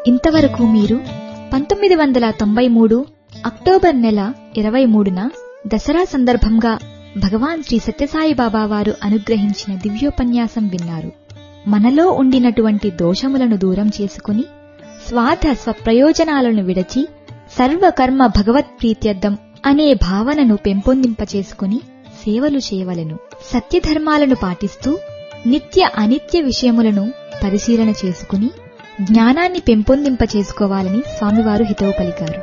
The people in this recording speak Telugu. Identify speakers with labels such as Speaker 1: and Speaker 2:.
Speaker 1: ఇంతవరకు మీరు పంతొమ్మిది వందల తొంభై మూడు అక్టోబర్ నెల ఇరవై మూడున దసరా సందర్భంగా భగవాన్ శ్రీ సత్యసాయి బాబా వారు అనుగ్రహించిన దివ్యోపన్యాసం విన్నారు మనలో ఉండినటువంటి దోషములను దూరం చేసుకుని స్వార్థ స్వప్రయోజనాలను విడచి సర్వకర్మ భగవత్ప్రీత్యర్థం అనే భావనను పెంపొందింపచేసుకుని సేవలు చేయవలెను సత్యధర్మాలను పాటిస్తూ నిత్య అనిత్య విషయములను పరిశీలన చేసుకుని జ్ఞానాన్ని పెంపొందింపచేసుకోవాలని స్వామివారు హితవు పలికారు